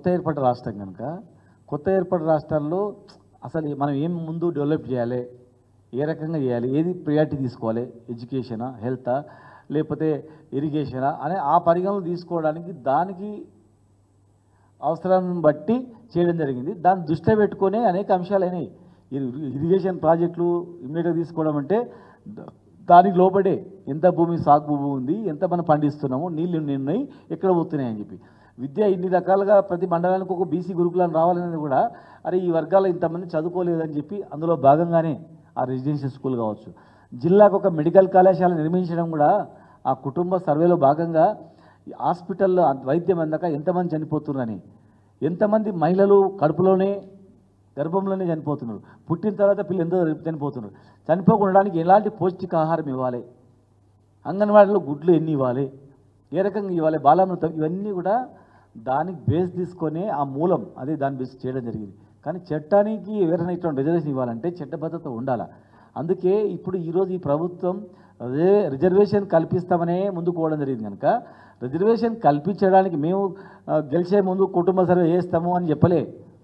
కొత్త ఏర్పడ్డ రాష్ట్రం కనుక కొత్త ఏర్పడ్డ రాష్ట్రాల్లో అసలు మనం ఏం ముందు డెవలప్ చేయాలి ఏ రకంగా చేయాలి ఏది ప్రియారిటీ తీసుకోవాలి ఎడ్యుకేషనా హెల్తా లేకపోతే ఇరిగేషనా అనే ఆ పరిగణలు తీసుకోవడానికి దానికి అవసరాన్ని బట్టి చేయడం జరిగింది దాన్ని దృష్టిలో పెట్టుకొని అనేక అంశాలు అయినాయి ఇరి- ఇరిగేషన్ ప్రాజెక్టులు ఇమ్మీడియట్గా తీసుకోవడం అంటే ద- దానికి లోబడే ఎంత భూమి సాగు భూమి ఉంది ఎంత మనం పండిస్తున్నాము నీళ్ళు ఎన్ని ఉన్నాయి ఎక్కడ పోతున్నాయి అని చెప్పి విద్య ఇన్ని రకాలుగా ప్రతి మండలానికి ఒక బీసీ గురుకులం రావాలనేది కూడా అరే ఈ వర్గాల్లో ఇంతమంది చదువుకోలేదని చెప్పి అందులో భాగంగానే ఆ రెసిడెన్షియల్ స్కూల్ కావచ్చు జిల్లాకు ఒక మెడికల్ కళాశాల నిర్మించడం కూడా ఆ కుటుంబ సర్వేలో భాగంగా ఈ హాస్పిటల్లో అంత- వైద్యం అందాక ఎంతమంది చనిపోతున్నారని ఎంతమంది మహిళలు కడుపులోనే గర్భంలోనే చనిపోతున్నారు పుట్టిన తర్వాత పిల్లలు ఎంతో చనిపోతున్నారు చనిపోకుండా ఉండడానికి ఎలాంటి పౌష్టికాహారం ఇవ్వాలి అంగన్వాడీలో గుడ్లు ఎన్ని ఇవ్వాలి ఏ రకంగా ఇవ్వాలి బాలామృతం ఇవన్నీ కూడా దానికి బేస్ తీసుకొని ఆ మూలం అదే దాని బేస్ చేయడం జరిగింది కానీ చట్టానికి ఎవరైనా ఇటువంటి రిజర్వేషన్ ఇవ్వాలంటే చట్టబద్ధత ఉండాలి అందుకే ఇప్పుడు ఈరోజు ఈ ప్రభుత్వం అదే రిజర్వేషన్ కల్పిస్తామనే ముందుకు పోవడం జరిగింది కనుక రిజర్వేషన్ కల్పించడానికి మేము ఆ, గెలిచే ముందు కుటుంబ సర్వే చేస్తాము అని చెప్పలే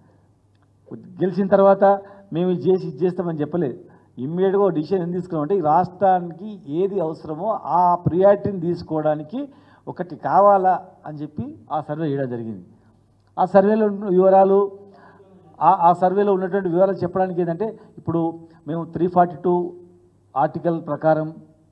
గెలిచిన తర్వాత మేము ఇది చేసి ఇది చేస్తామని చెప్పలేదు ఇమ్మీడియట్గా ఒక డిసిషన్ ఎందుకు తీసుకున్నామంటే ఈ రాష్ట్రానికి ఏది అవసరమో ఆ ప్రియారిటీని తీసుకోవడానికి ఒకటి కావాలా అని చెప్పి ఆ సర్వే చేయడం జరిగింది ఆ సర్వేలో ఉన్న వివరాలు ఆ ఆ సర్వేలో ఉన్నటువంటి వివరాలు చెప్పడానికి ఏంటంటే ఇప్పుడు మేము త్రీ ఫార్టీ టూ ఆర్టికల్ ప్రకారం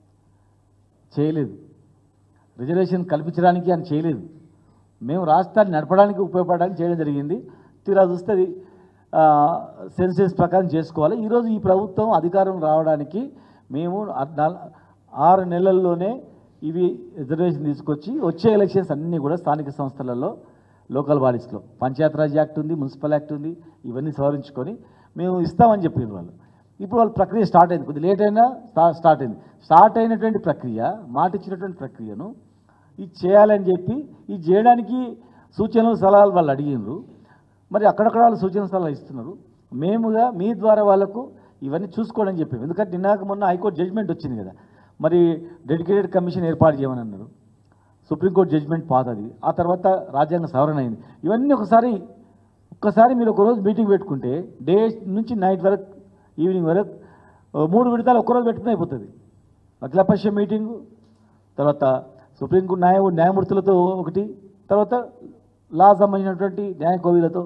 చేయలేదు రిజర్వేషన్ కల్పించడానికి అని చేయలేదు మేము రాష్ట్రాన్ని నడపడానికి ఉపయోగపడడానికి చేయడం జరిగింది తీరా చూస్తే అది ఆ, సెన్సెస్ ప్రకారం చేసుకోవాలి ఈరోజు ఈ ప్రభుత్వం అధికారం రావడానికి మేము ఆ- నాల్- ఆరు నెలల్లోనే ఇవి రిజర్వేషన్ తీసుకొచ్చి వచ్చే ఎలక్షన్స్ అన్నీ కూడా స్థానిక సంస్థలలో లోకల్ బాడీస్లో పంచాయతీరాజ్ యాక్ట్ ఉంది మున్సిపల్ యాక్ట్ ఉంది ఇవన్నీ సవరించుకొని మేము ఇస్తామని చెప్పిన వాళ్ళు ఇప్పుడు వాళ్ళ ప్రక్రియ స్టార్ట్ అయింది కొద్ది లేట్ అయినా స్టా- స్టార్ట్ అయింది స్టార్ట్ అయినటువంటి ప్రక్రియ మాట ఇచ్చినటువంటి ప్రక్రియను ఇది చేయాలని చెప్పి ఇది చేయడానికి సూచనలు సలహాలు వాళ్ళు అడిగినారు మరి అక్కడక్కడ వాళ్ళు సూచన సలహాలు ఇస్తున్నారు మేముగా మీ ద్వారా వాళ్ళకు ఇవన్నీ చూసుకోవడం చెప్పాము ఎందుకంటే నిన్నాక మొన్న హైకోర్టు జడ్జిమెంట్ వచ్చింది కదా మరి డెడికేటెడ్ కమిషన్ ఏర్పాటు చేయమని అన్నారు సుప్రీంకోర్టు జడ్జిమెంట్ పాతది ఆ తర్వాత రాజ్యాంగ సవరణ అయింది ఇవన్నీ ఒకసారి ఒక్కసారి మీరు ఒక రోజు మీటింగ్ పెట్టుకుంటే డే నుంచి నైట్ వరకు ఈవినింగ్ వరకు ఓ మూడు విడతలు ఒక్కరోజు పెట్టుకుని అయిపోతుంది అఖిలపక్ష మీటింగు తర్వాత సుప్రీంకోర్టు న్యాయ న్యాయమూర్తులతో ఒకటి తర్వాత లా సంబంధించినటువంటి న్యాయ కోవిలతో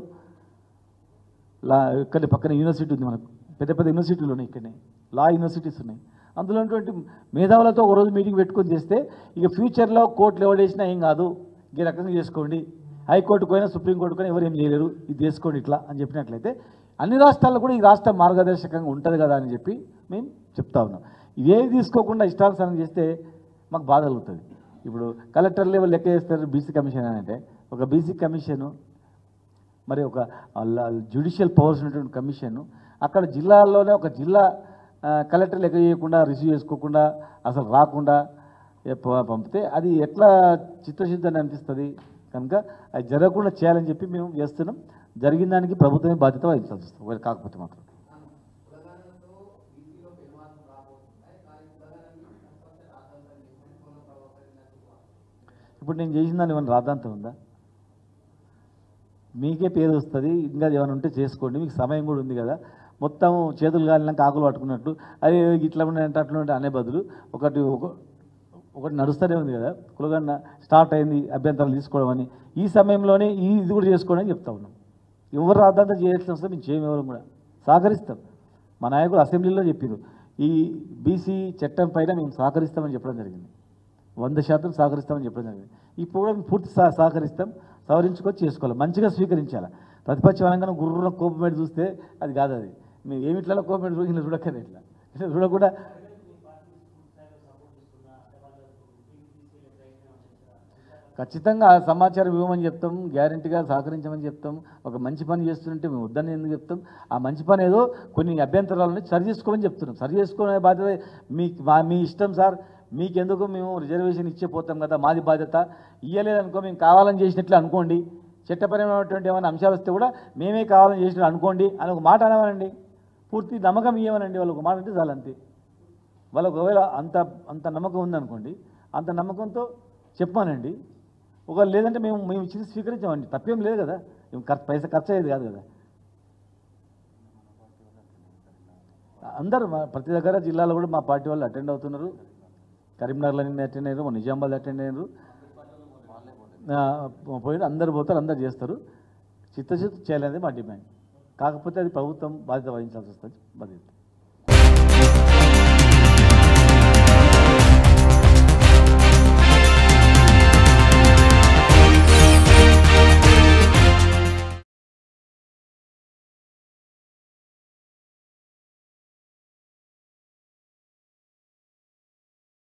లా ఇక్కడ పక్కన యూనివర్సిటీ ఉంది మనకు పెద్ద పెద్ద యూనివర్సిటీలు ఉన్నాయి ఇక్కడనే లా యూనివర్సిటీస్ ఉన్నాయి అందులో ఉన్నటువంటి మేధావులతో ఒక రోజు మీటింగ్ పెట్టుకొని చేస్తే ఇక ఫ్యూచర్లో కోర్టులు ఎవడేసినా ఏం కాదు ఈ రకంగా చేసుకోండి హైకోర్టుకు పోయినా సుప్రీంకోర్టుకు పోయినా ఎవరు ఏం చేయలేరు ఇది చేసుకోండి ఇట్లా అని చెప్పినట్లయితే అన్ని రాష్ట్రాల్లో కూడా ఈ రాష్ట్రం మార్గదర్శకంగా ఉంటుంది కదా అని చెప్పి మేము చెప్తా ఉన్నాం ఇవేవి తీసుకోకుండా ఇష్టానుసారం చేస్తే మాకు బాధ కలుగుతుంది ఇప్పుడు కలెక్టర్ లెవెల్ లెక్క చేస్తారు బీసీ కమిషన్ అని అంటే ఒక బీసీ కమిషను మరి ఒక జ్యుడిషియల్ పవర్స్ ఉన్నటువంటి కమిషన్ అక్కడ జిల్లాల్లోనే ఒక జిల్లా ఆ, కలెక్టర్ లెక్క చేయకుండా రిసీవ్ చేసుకోకుండా అసలు రాకుండా ఏ ప- పంపితే అది ఎట్లా చిత్తశుద్ధి అనిపిస్తుంది కనుక అది జరగకుండా చేయాలని చెప్పి మేము చేస్తున్నాం జరిగిన దానికి ప్రభుత్వమే బాధ్యత వహించాల్సి వస్తుంది ఒకవేళ కాకపోతే మాత్రం ఇప్పుడు నేను చేసిన దాన్ని ఏమైనా రాద్దాంతం ఉందా మీకే పేరు వస్తుంది ఇంకా ఏమైనా ఉంటే చేసుకోండి మీకు సమయం కూడా ఉంది కదా మొత్తం చేతులు కాలినాక ఆకులు పట్టుకున్నట్టు అదే ఇట్లా ఉండే అట్లా ఉంటే అనే బదులు ఒకటి ఒక- ఒకటి నడుస్తూనే ఉంది కదా కులగన్న స్టార్ట్ అయింది అభ్యంతరాలు తీసుకోవడం అని ఈ సమయంలోనే ఈ ఇది కూడా చేసుకోవడం అని చెప్తా ఉన్నాం ఎవరు రాద్దాంతం చేయాల్సిన వస్తే మేము చేయము ఎవరు కూడా సహకరిస్తాం మా నాయకులు అసెంబ్లీలో చెప్పారు ఈ బీసీ చట్టం పైన మేము సహకరిస్తామని చెప్పడం జరిగింది వంద శాతం సహకరిస్తామని చెప్పడం జరిగింది ఇప్పుడు కూడా మేము పూర్తి సహ సహకరిస్తాం సవరించుకొని చేసుకోవాలి మంచిగా స్వీకరించాలి ప్రతిపక్షం అనగానే గుర్రున కోపం పెట్టి చూస్తే అది కాదు అది మేము ఏమిట్లలో కోపం పెట్టి చూసి చూడక్కర్లేదు ఇట్లా ఇట్లా చూడకుండా ఖచ్చితంగా ఆ సమాచారం ఇవ్వమని చెప్తాం గ్యారంటీగా సహకరించమని చెప్తాం ఒక మంచి పని చేస్తుంటే మేము వద్దని ఎందుకు చెప్తాం ఆ మంచి పని ఏదో కొన్ని అభ్యంతరాలని సరి చేసుకోమని చెప్తున్నాం సరి చేసుకునే బాధ్యత మీ మా- మీ ఇష్టం సార్ మీకెందుకు మేము రిజర్వేషన్ ఇచ్చే పోతాం కదా మాది బాధ్యత ఇయ్యలేదనుకో మేము కావాలని చేసినట్లు అనుకోండి చట్టపరమైనటువంటి ఏమైనా అంశాలు వస్తే కూడా మేమే కావాలని చేసినట్లు అనుకోండి అని ఒక మాట అనవనండి పూర్తి నమ్మకం ఇవ్వమనండి వాళ్ళు ఒక మాట అంటే చాలు అంతే వాళ్ళకు ఒకవేళ అంత అంత నమ్మకం ఉందనుకోండి అంత నమ్మకంతో చెప్పానండి ఒకవేళ లేదంటే మేము మేము ఇచ్చింది స్వీకరించామండి తప్పేం లేదు కదా ఏం ఖర్చు పైసా ఖర్చు అయ్యేది కాదు కదా అందరూ మా ప్రతి దగ్గర జిల్లాలో కూడా మా పార్టీ వాళ్ళు అటెండ్ అవుతున్నారు కరీంనగర్లో నిన్న అటెండ్ అయ్యారు మన నిజామాబాద్ అటెండ్ అయ్యారు పోయిన అందరు పోతారు అందరు చేస్తారు చిత్తశుద్ధి చేయాలనేది మా డిమాండ్ కాకపోతే అది ప్రభుత్వం బాధ్యత వహించాల్సి వస్తుంది బాధ్యత